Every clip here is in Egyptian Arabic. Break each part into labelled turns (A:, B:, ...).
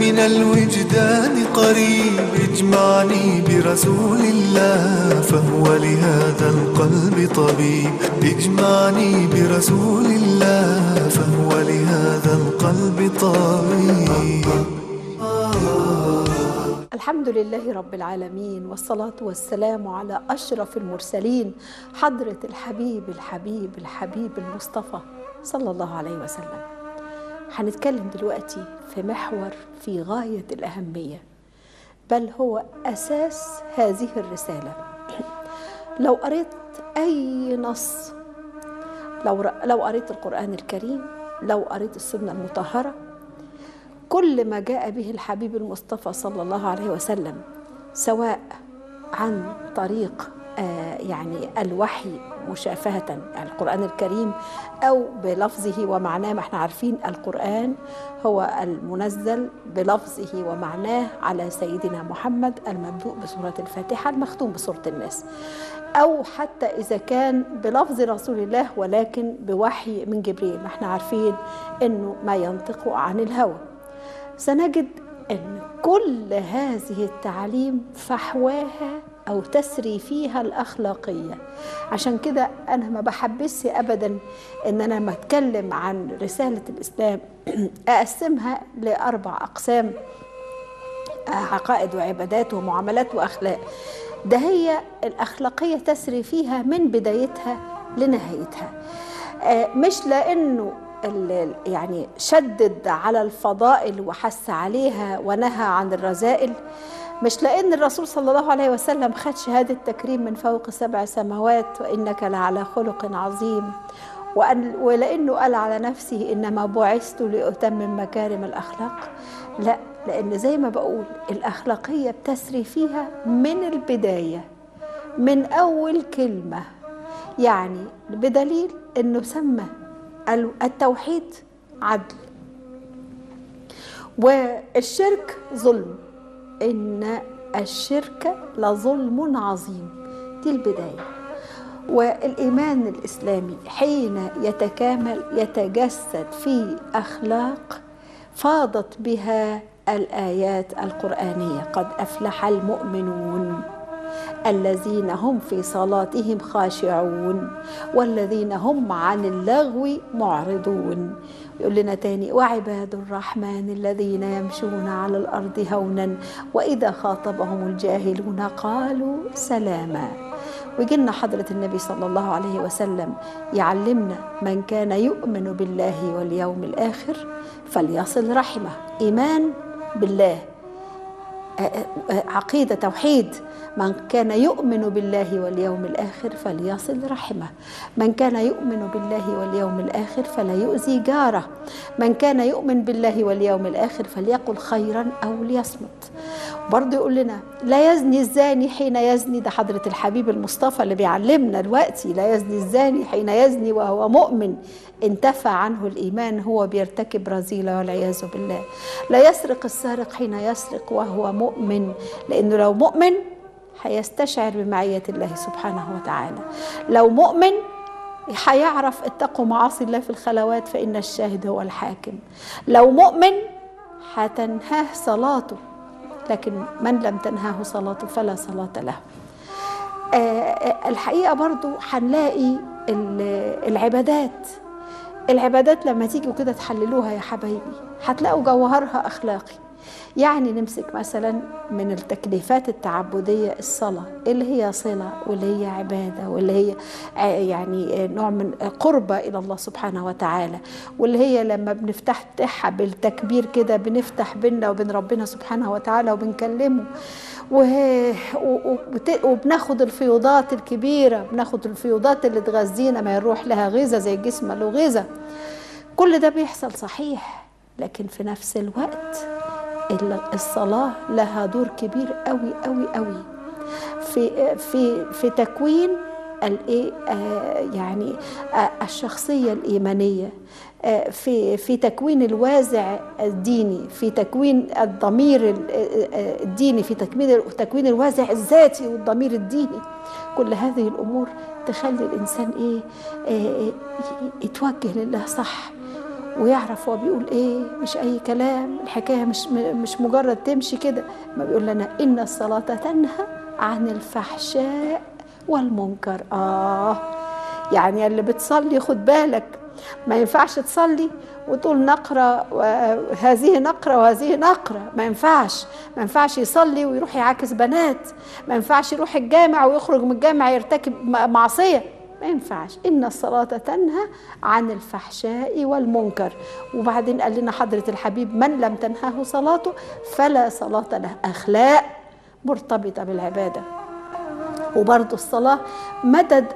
A: من الوجدان قريب اجمعني برسول الله فهو لهذا القلب طبيب اجمعني برسول الله فهو لهذا القلب طبيب
B: الحمد لله رب العالمين والصلاة والسلام على أشرف المرسلين حضرة الحبيب الحبيب الحبيب المصطفى صلى الله عليه وسلم هنتكلم دلوقتي في محور في غاية الأهمية بل هو أساس هذه الرسالة لو قريت أي نص لو لو قريت القرآن الكريم لو قريت السنة المطهرة كل ما جاء به الحبيب المصطفى صلى الله عليه وسلم سواء عن طريق آه يعني الوحي مشافهة يعني القرآن الكريم أو بلفظه ومعناه ما احنا عارفين القرآن هو المنزل بلفظه ومعناه على سيدنا محمد المبدوء بسورة الفاتحة المختوم بسورة الناس أو حتى إذا كان بلفظ رسول الله ولكن بوحي من جبريل ما احنا عارفين أنه ما ينطق عن الهوى سنجد أن كل هذه التعاليم فحواها أو تسري فيها الأخلاقية عشان كده أنا ما بحبسش أبدا أن أنا لما أتكلم عن رسالة الإسلام أقسمها لأربع أقسام عقائد وعبادات ومعاملات وأخلاق ده هي الأخلاقية تسري فيها من بدايتها لنهايتها مش لأنه يعني شدد على الفضائل وحث عليها ونهى عن الرذائل مش لأن الرسول صلى الله عليه وسلم خد شهادة تكريم من فوق سبع سماوات وإنك لعلى خلق عظيم وأن ولأنه قال على نفسه إنما بعثت لأتمم مكارم الأخلاق لا لأن زي ما بقول الأخلاقية بتسري فيها من البداية من أول كلمة يعني بدليل إنه سمى التوحيد عدل والشرك ظلم إن الشرك لظلم عظيم دي البداية والإيمان الإسلامي حين يتكامل يتجسد في أخلاق فاضت بها الآيات القرآنية قد أفلح المؤمنون الذين هم في صلاتهم خاشعون والذين هم عن اللغو معرضون يقول لنا تاني وعباد الرحمن الذين يمشون على الأرض هونا وإذا خاطبهم الجاهلون قالوا سلاما ويجينا حضرة النبي صلى الله عليه وسلم يعلمنا من كان يؤمن بالله واليوم الآخر فليصل رحمه إيمان بالله عقيدة توحيد من كان يؤمن بالله واليوم الآخر فليصل رحمه من كان يؤمن بالله واليوم الآخر فلا يؤذي جاره من كان يؤمن بالله واليوم الآخر فليقل خيرا أو ليصمت برضه يقول لنا لا يزني الزاني حين يزني ده حضرة الحبيب المصطفى اللي بيعلمنا دلوقتي لا يزني الزاني حين يزني وهو مؤمن انتفى عنه الإيمان هو بيرتكب رذيلة والعياذ بالله لا يسرق السارق حين يسرق وهو مؤمن لأنه لو مؤمن هيستشعر بمعية الله سبحانه وتعالى لو مؤمن هيعرف اتقوا معاصي الله في الخلوات فإن الشاهد هو الحاكم لو مؤمن هتنهاه صلاته لكن من لم تنهاه صلاته فلا صلاة له آه الحقيقة برضو هنلاقي العبادات العبادات لما تيجوا كده تحللوها يا حبايبي هتلاقوا جوهرها أخلاقي يعني نمسك مثلا من التكليفات التعبدية الصلاة اللي هي صلة واللي هي عبادة واللي هي يعني نوع من قربة إلى الله سبحانه وتعالى واللي هي لما بنفتحها بالتكبير كده بنفتح بيننا وبين ربنا سبحانه وتعالى وبنكلمه وبناخد الفيوضات الكبيرة بناخد الفيوضات اللي تغذينا ما يروح لها غذاء زي الجسم له غذاء كل ده بيحصل صحيح لكن في نفس الوقت الصلاة لها دور كبير قوي قوي قوي في في في تكوين الايه يعني الشخصيه الايمانيه في في تكوين الوازع الديني في تكوين الضمير الديني في تكوين تكوين الوازع الذاتي والضمير الديني كل هذه الامور تخلي الانسان ايه يتوجه لله صح ويعرف هو بيقول ايه مش اي كلام الحكايه مش مش مجرد تمشي كده ما بيقول لنا ان الصلاه تنهى عن الفحشاء والمنكر اه يعني اللي بتصلي خد بالك ما ينفعش تصلي وتقول نقرة هذه نقرة وهذه نقرة ما ينفعش ما ينفعش يصلي ويروح يعاكس بنات ما ينفعش يروح الجامع ويخرج من الجامع يرتكب معصية ما ينفعش إن الصلاة تنهى عن الفحشاء والمنكر وبعدين قال لنا حضرة الحبيب من لم تنهاه صلاته فلا صلاة له أخلاق مرتبطة بالعبادة وبرضه الصلاة مدد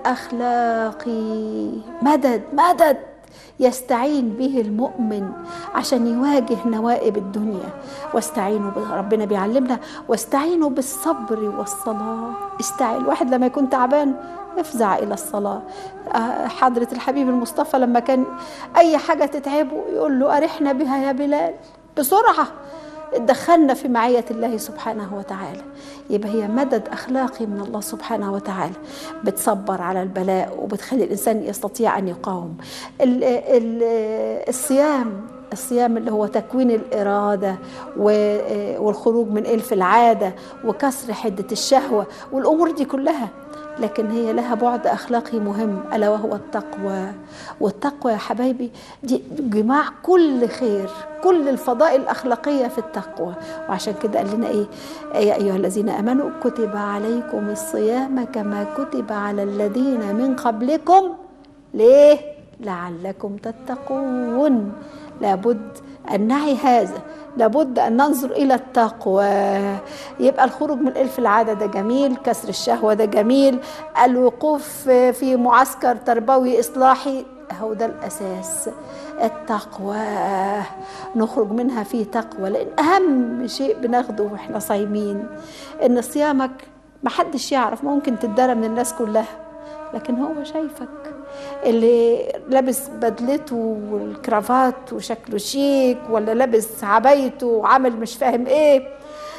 B: أخلاقي مدد مدد يستعين به المؤمن عشان يواجه نوائب الدنيا واستعينوا ربنا بيعلمنا واستعينوا بالصبر والصلاة استعين الواحد لما يكون تعبان افزع إلى الصلاة حضرة الحبيب المصطفى لما كان أي حاجة تتعبه يقول له أرحنا بها يا بلال بسرعة دخلنا في معية الله سبحانه وتعالى يبقى هي مدد أخلاقي من الله سبحانه وتعالى بتصبر على البلاء وبتخلي الإنسان يستطيع أن يقاوم ال ال الصيام الصيام اللي هو تكوين الإرادة والخروج من إلف العادة وكسر حدة الشهوة والأمور دي كلها لكن هي لها بعد اخلاقي مهم الا وهو التقوى والتقوى يا حبايبي دي جماع كل خير كل الفضائل الاخلاقيه في التقوى وعشان كده قال لنا ايه يا ايها الذين امنوا كتب عليكم الصيام كما كتب على الذين من قبلكم ليه لعلكم تتقون لابد أن نعي هذا لابد أن ننظر إلى التقوى يبقى الخروج من إلف العادة ده جميل كسر الشهوة ده جميل الوقوف في معسكر تربوي إصلاحي هو ده الأساس التقوى نخرج منها في تقوى لأن أهم شيء بناخده وإحنا صايمين إن صيامك محدش يعرف ممكن تدرى من الناس كلها لكن هو شايفك اللي لابس بدلته والكرافات وشكله شيك ولا لابس عبايته وعامل مش فاهم ايه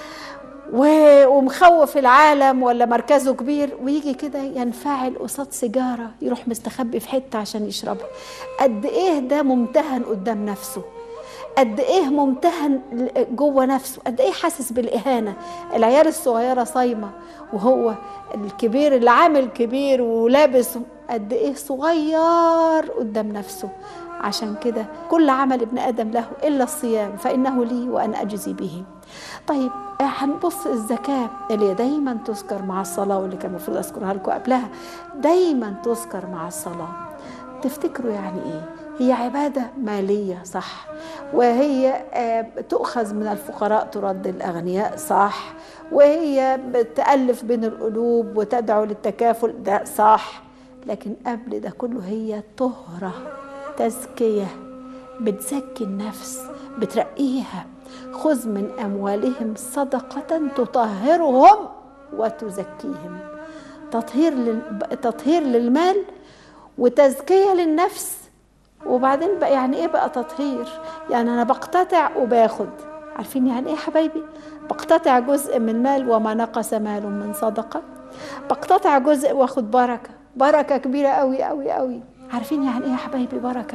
B: ومخوف العالم ولا مركزه كبير ويجي كده ينفعل قصاد سيجاره يروح مستخبي في حته عشان يشربها قد ايه ده ممتهن قدام نفسه قد ايه ممتهن جوه نفسه قد ايه حاسس بالاهانه العيال الصغيره صايمه وهو الكبير اللي عامل كبير ولابس قد ايه صغير قدام نفسه عشان كده كل عمل ابن ادم له الا الصيام فانه لي وانا اجزي به طيب هنبص الزكاه اللي دايما تذكر مع الصلاه واللي كان المفروض اذكرها لكم قبلها دايما تذكر مع الصلاه تفتكروا يعني ايه هي عبادة مالية صح وهي تؤخذ من الفقراء ترد الأغنياء صح وهي بتألف بين القلوب وتدعو للتكافل ده صح لكن قبل ده كله هي طهرة تزكية بتزكي النفس بترقيها خذ من أموالهم صدقة تطهرهم وتزكيهم تطهير لل... تطهير للمال وتزكية للنفس وبعدين بقى يعني ايه بقى تطهير يعني انا بقتطع وباخد عارفين يعني ايه حبايبي بقتطع جزء من مال وما نقص مال من صدقه بقتطع جزء واخد بركه بركه كبيره قوي قوي قوي عارفين يعني ايه يا حبايبي بركه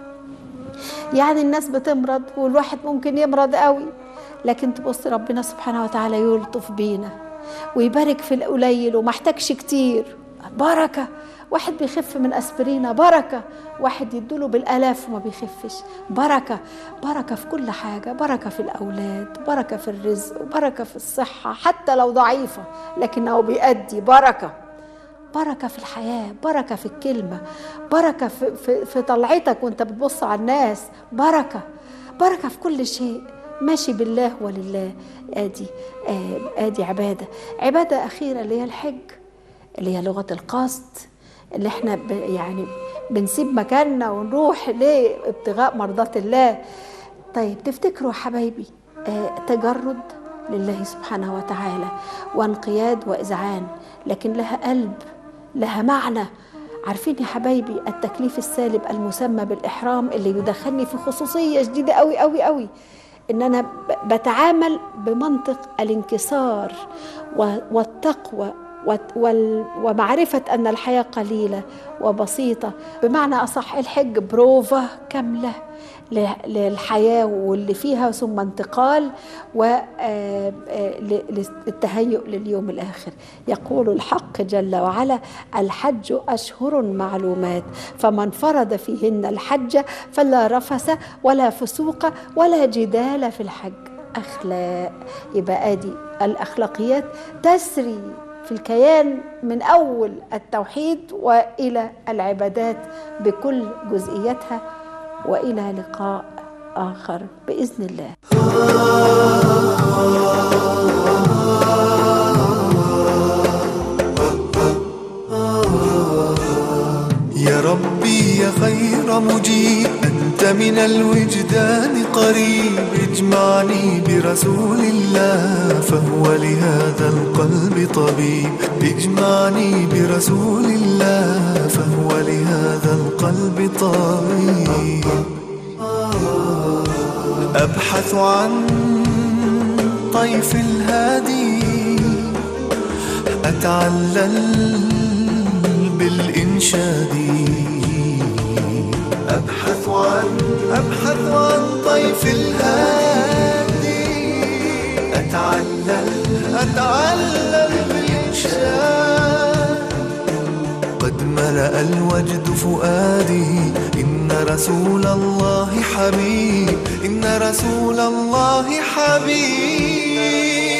B: يعني الناس بتمرض والواحد ممكن يمرض قوي لكن تبص ربنا سبحانه وتعالى يلطف بينا ويبارك في القليل ومحتاجش كتير بركه واحد بيخف من اسبرينا بركه واحد يدوله بالالاف وما بيخفش بركه بركه في كل حاجه بركه في الاولاد بركه في الرزق بركه في الصحه حتى لو ضعيفه لكنه بيأدي بركه بركة في الحياة بركة في الكلمة بركة في, في, في طلعتك وانت بتبص على الناس بركة بركة في كل شيء ماشي بالله ولله ادي ادي عباده عباده اخيره اللي هي الحج اللي هي لغه القصد اللي احنا ب يعني بنسيب مكاننا ونروح لابتغاء مرضات الله طيب تفتكروا حبايبي آه تجرد لله سبحانه وتعالى وانقياد واذعان لكن لها قلب لها معنى عارفين يا حبايبي التكليف السالب المسمى بالاحرام اللي يدخلني في خصوصيه شديده قوي قوي قوي ان انا بتعامل بمنطق الانكسار والتقوى ومعرفة أن الحياة قليلة وبسيطة بمعنى أصح الحج بروفة كاملة للحياة واللي فيها ثم انتقال وللتهيؤ لليوم الآخر يقول الحق جل وعلا الحج أشهر معلومات فمن فرض فيهن الحج فلا رفس ولا فسوق ولا جدال في الحج أخلاق يبقى آدي الأخلاقيات تسري في الكيان من أول التوحيد وإلى العبادات بكل جزئياتها والى لقاء اخر باذن الله
A: يا ربي يا خير مجيب أنت من الوجدان قريب اجمعني برسول الله فهو لهذا القلب طبيب اجمعني برسول الله فهو لهذا القلب طبيب أبحث عن طيف الهادي أتعلل بالإنشاد أبحث عن أبحث عن طيف الهادي أتعلل أتعلل بالإنشاد قد ملأ الوجد فؤادي إن رسول الله حبيب إن رسول الله حبيب